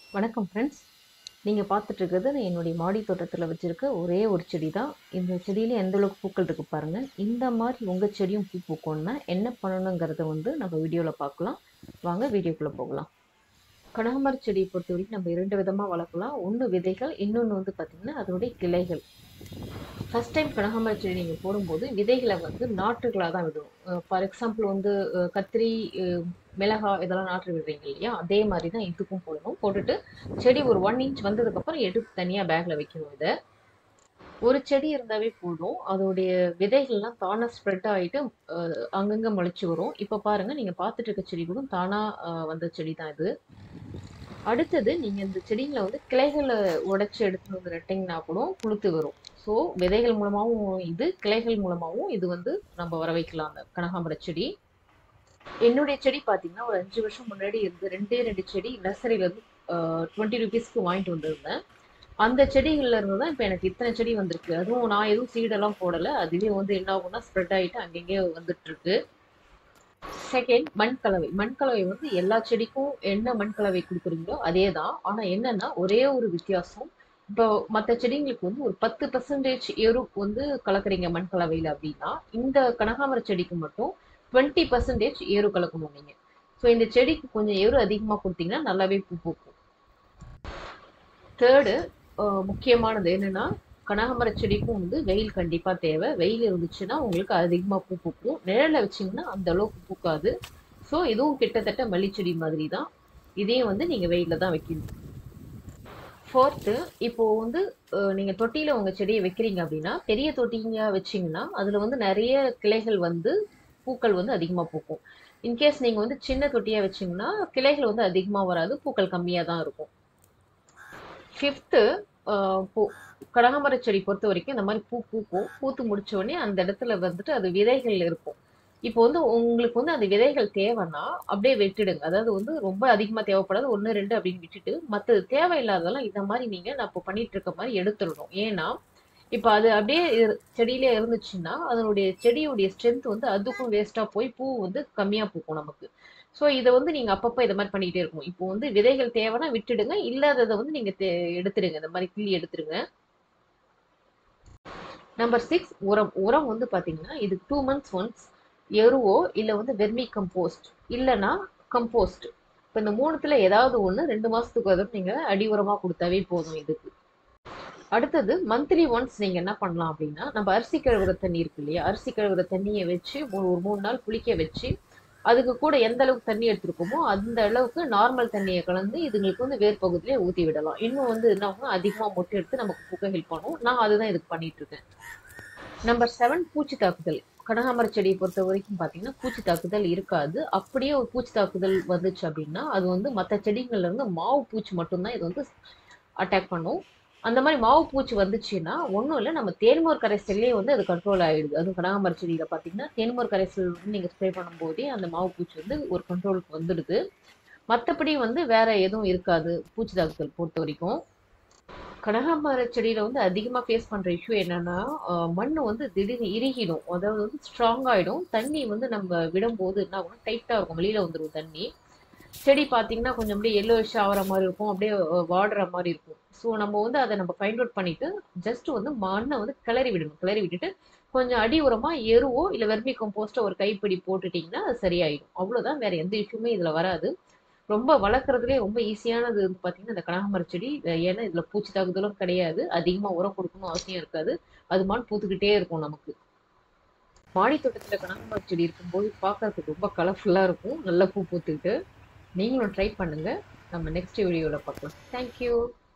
வணக்கம் ஃப்ரெண்ட்ஸ் நீங்கள் பார்த்துட்டு இருக்கிறது நான் என்னுடைய மாடி தோட்டத்தில் வச்சுருக்க ஒரே ஒரு செடி தான் இந்த செடியில் எந்த அளவுக்கு பூக்கள் இருக்கு பாருங்கள் இந்த மாதிரி உங்கள் செடியும் பூ பூக்கணும்னா என்ன பண்ணணுங்கிறத வந்து நம்ம வீடியோவில் பார்க்கலாம் வாங்க வீடியோக்குள்ளே போகலாம் கனகாமர செடியை பொறுத்த வரைக்கும் நம்ம இரண்டு விதமாக வளர்க்கலாம் ஒன்று விதைகள் இன்னொன்று வந்து பார்த்திங்கன்னா அதனுடைய கிளைகள் ஃபஸ்ட் டைம் கனகாமர செடி நீங்கள் போடும்போது விதைகளை வந்து நாற்றுகளாக தான் விடணும் ஃபார் எக்ஸாம்பிள் வந்து அஹ், கத்திரி அஹ், மிளகாய் இதெல்லாம் நாற்று விடுறீங்க இல்லையா அதே மாதிரி தான் இதுக்கும் போடணும் போட்டுட்டு செடி ஒரு ஒன் இன்ச் வந்ததுக்கப்புறம் எடுத்து தனியாக பேக்கில் வைக்கணும் இதை ஒரு செடி இருந்தாவே போதும் அதோடைய விதைகள்லாம் தானாக ஸ்ப்ரெட் ஆகிட்டு அங்கங்கே முளைச்சி வரும் இப்போ பாருங்கள் நீங்கள் பார்த்துட்டு இருக்க செடி கூட தானாக வந்த செடி தான் இது அடுத்தது நீங்கள் இந்த செடிங்களை வந்து கிளைகளை உடைச்சி எடுத்துட்டு வந்து நட்டிங்கன்னா கூட புழுத்து வரும் ஸோ விதைகள் மூலமாகவும் இது கிளைகள் மூலமாகவும் இது வந்து நம்ம வர வைக்கலாம் அந்த கனகாம்பர செடி என்னுடைய செடி பார்த்தீங்கன்னா ஒரு அஞ்சு வருஷம் முன்னாடி இருந்து ரெண்டே ரெண்டு செடி நர்சரியிலேருந்து டுவெண்ட்டி ருபீஸ்க்கு வாங்கிட்டு வந்திருந்தேன் அந்த செடிகள்ல இருந்து தான் இப்போ எனக்கு இத்தனை செடி வந்திருக்கு அதுவும் நான் எதுவும் சீடெல்லாம் போடலை அதுவே வந்து என்ன ஆகும்னா ஸ்ப்ரெட் ஆகிட்டு அங்கங்கே வந்துட்டு இருக்கு செகண்ட் மண் கலவை மண் கலவை வந்து எல்லா செடிக்கும் என்ன மண் கலவை கொடுக்குறீங்களோ அதே தான் ஆனால் என்னன்னா ஒரே ஒரு வித்தியாசம் இப்போ மற்ற செடிங்களுக்கு வந்து ஒரு பத்து பர்சன்டேஜ் எரு வந்து கலக்குறீங்க மண் கலவையில் அப்படின்னா இந்த கனகாமர செடிக்கு மட்டும் டுவெண்ட்டி பர்சன்டேஜ் எரு கலக்கணும் நீங்கள் ஸோ இந்த செடிக்கு கொஞ்சம் எரு அதிகமாக கொடுத்தீங்கன்னா நல்லாவே பூ பூக்கும் தேர்டு முக்கியமானது என்னன்னா கனகாமர செடிக்கும் வந்து வெயில் கண்டிப்பாக தேவை வெயில் இருந்துச்சுன்னா உங்களுக்கு அதிகமாக பூ பூக்கும் நிழலில் வச்சிங்கன்னா அந்த அளவுக்கு பூக்காது ஸோ இதுவும் கிட்டத்தட்ட மல்லிச்செடி மாதிரி தான் இதையும் வந்து நீங்கள் வெயிலில் தான் வைக்கணும் ஃபோர்த்து இப்போ வந்து அஹ், நீங்க தொட்டியில உங்க செடியை வைக்கிறீங்க அப்படின்னா பெரிய தொட்டிங்க வச்சீங்கன்னா அதுல வந்து நிறைய கிளைகள் வந்து பூக்கள் வந்து அதிகமா பூக்கும் இன்கேஸ் நீங்க வந்து சின்ன தொட்டியா வச்சீங்கன்னா கிளைகள் வந்து அதிகமா வராது பூக்கள் கம்மியா தான் இருக்கும் ஃபிஃப்த்து பூ கனகாமர செடி பொறுத்த வரைக்கும் இந்த மாதிரி பூ பூக்கும் பூத்து முடிச்ச உடனே அந்த இடத்துல வந்துட்டு அது விதைகள் இருக்கும் இப்போ வந்து உங்களுக்கு வந்து அந்த விதைகள் தேவைன்னா அப்படியே விட்டுடுங்க அதாவது வந்து ரொம்ப அதிகமாக தேவைப்படாது ஒன்று ரெண்டு அப்படின்னு விட்டுட்டு மற்றது தேவையில்லாததெல்லாம் இந்த மாதிரி நீங்கள் நான் இப்போ பண்ணிட்டு இருக்க மாதிரி எடுத்துடணும் ஏன்னா இப்போ அது அப்படியே இரு- செடியிலே இருந்துச்சுன்னா அதனுடைய செடியுடைய ஸ்ட்ரென்த் வந்து அதுக்கும் வேஸ்ட்டாக போய் பூ வந்து கம்மியாக பூக்கும் நமக்கு ஸோ இதை வந்து நீங்கள் அப்பப்போ இதை மாதிரி பண்ணிக்கிட்டே இருக்கணும் இப்போ வந்து விதைகள் தேவைன்னா விட்டுடுங்க இல்லாததை வந்து நீங்கள் எடுத்துடுங்க இந்த மாதிரி கிள்ளி எடுத்துடுங்க நம்பர் சிக்ஸ் உரம் உரம் வந்து பார்த்தீங்கன்னா இது டூ மந்த்ஸ் ஒன்ஸ் எருவோ இல்லை வந்து வெர்மி கம்போஸ்ட் இல்லைன்னா கம்போஸ்ட் இப்போ இந்த மூணுத்துல ஏதாவது ஒன்று ரெண்டு மாசத்துக்கு ஒரு நீங்கள் அடி உரமாக கொடுத்தாவே போதும் இதுக்கு அடுத்தது மந்த்லி ஒன்ஸ் நீங்கள் என்ன பண்ணலாம் அப்படின்னா நம்ம அரிசி கழுவுற தண்ணி இருக்கு இல்லையா அரிசி கழுவுற தண்ணியை வச்சு மூ- ஒரு மூணு நாள் புளிக்க வச்சு அதுக்கு கூட எந்த அளவுக்கு தண்ணி எடுத்துருக்கோமோ அந்த அளவுக்கு நார்மல் தண்ணியை கலந்து இதுங்களுக்கு வந்து வேர் பகுதியிலே ஊற்றி விடலாம் இன்னும் வந்து என்ன ஆகும்னா அதிகமாக மொட்டை எடுத்து நமக்கு பூக்க ஹெல்ப் பண்ணும் நான் அதுதான் இதுக்கு பண்ணிட்டு இருக்கேன் நம்பர் செவன் பூச்சி தாக்குதல் கனகாமர செடியை பொறுத்த வரைக்கும் பார்த்தீங்கன்னா பூச்சி தாக்குதல் இருக்காது அப்படியே ஒரு பூச்சி தாக்குதல் வந்துச்சு அப்படின்னா அது வந்து மற்ற செடிகள்ல இருந்து மாவு பூச்சி மட்டும்தான் இது வந்து அட்டாக் பண்ணும் அந்த மாதிரி மாவு பூச்சி வந்துச்சுன்னா ஒன்றும் இல்லை நம்ம தேன்மோர் கரைசல்லே வந்து அது கண்ட்ரோல் ஆகிடுது அதுவும் கனகாமர செடியில் பார்த்தீங்கன்னா தேன்மோர் கரைசல் வந்து நீங்கள் ஸ்ப்ரே பண்ணும்போதே அந்த மாவு பூச்சி வந்து ஒரு கண்ட்ரோலுக்கு வந்துடுது மற்றபடி வந்து வேற எதுவும் இருக்காது பூச்சி தாக்குதல் பொறுத்த வரைக்கும் கனகாமர செடியில வந்து அதிகமாக ஃபேஸ் பண்ற இஷ்யூ என்னன்னா அஹ், மண்ணு வந்து திடீர்னு இறுகிடும் அதாவது வந்து ஸ்ட்ராங் ஆயிடும் தண்ணி வந்து நம்ம விடும்போது என்ன ஆகும் டைட்டா இருக்கும் வெளியில வந்துடும் தண்ணி செடி பார்த்தீங்கன்னா கொஞ்சம் அப்படியே எல்லோஷ் ஆகிற மாதிரி இருக்கும் அப்படியே அஹ், வாடுற மாதிரி இருக்கும் ஸோ நம்ம வந்து அதை நம்ம ஃபைண்ட் அவுட் பண்ணிட்டு ஜஸ்ட் வந்து மண்ணை வந்து கிளறி விடணும் கிளறி விட்டுட்டு கொஞ்சம் அடி உரமா எருவோ இல்லை வெர்மி கம்போஸ்டோ ஒரு கைப்பிடி போட்டுட்டீங்கன்னா அது சரியாயிடும் அவ்வளவுதான் வேற எந்த இஷ்யூமே இதுல வராது ரொம்ப வளர்க்குறதுலே ரொம்ப ஈஸியானது வந்து பார்த்தீங்கன்னா இந்த கனகாமர செடி அஹ் ஏன்னா இதில் பூச்சி தாக்குதலும் கிடையாது அதிகமாக உரம் கொடுக்கணும் அவசியம் இருக்காது அது மான் பூத்துக்கிட்டே இருக்கும் நமக்கு மாடி தோட்டத்தில் கனகாமர செடி இருக்கும்போது பார்க்கறதுக்கு ரொம்ப கலர்ஃபுல்லாக இருக்கும் நல்லா பூ பூத்துக்கிட்டு நீங்களும் ட்ரை பண்ணுங்க நம்ம நெக்ஸ்ட் வீடியோவில் பார்க்கலாம் தேங்க்யூ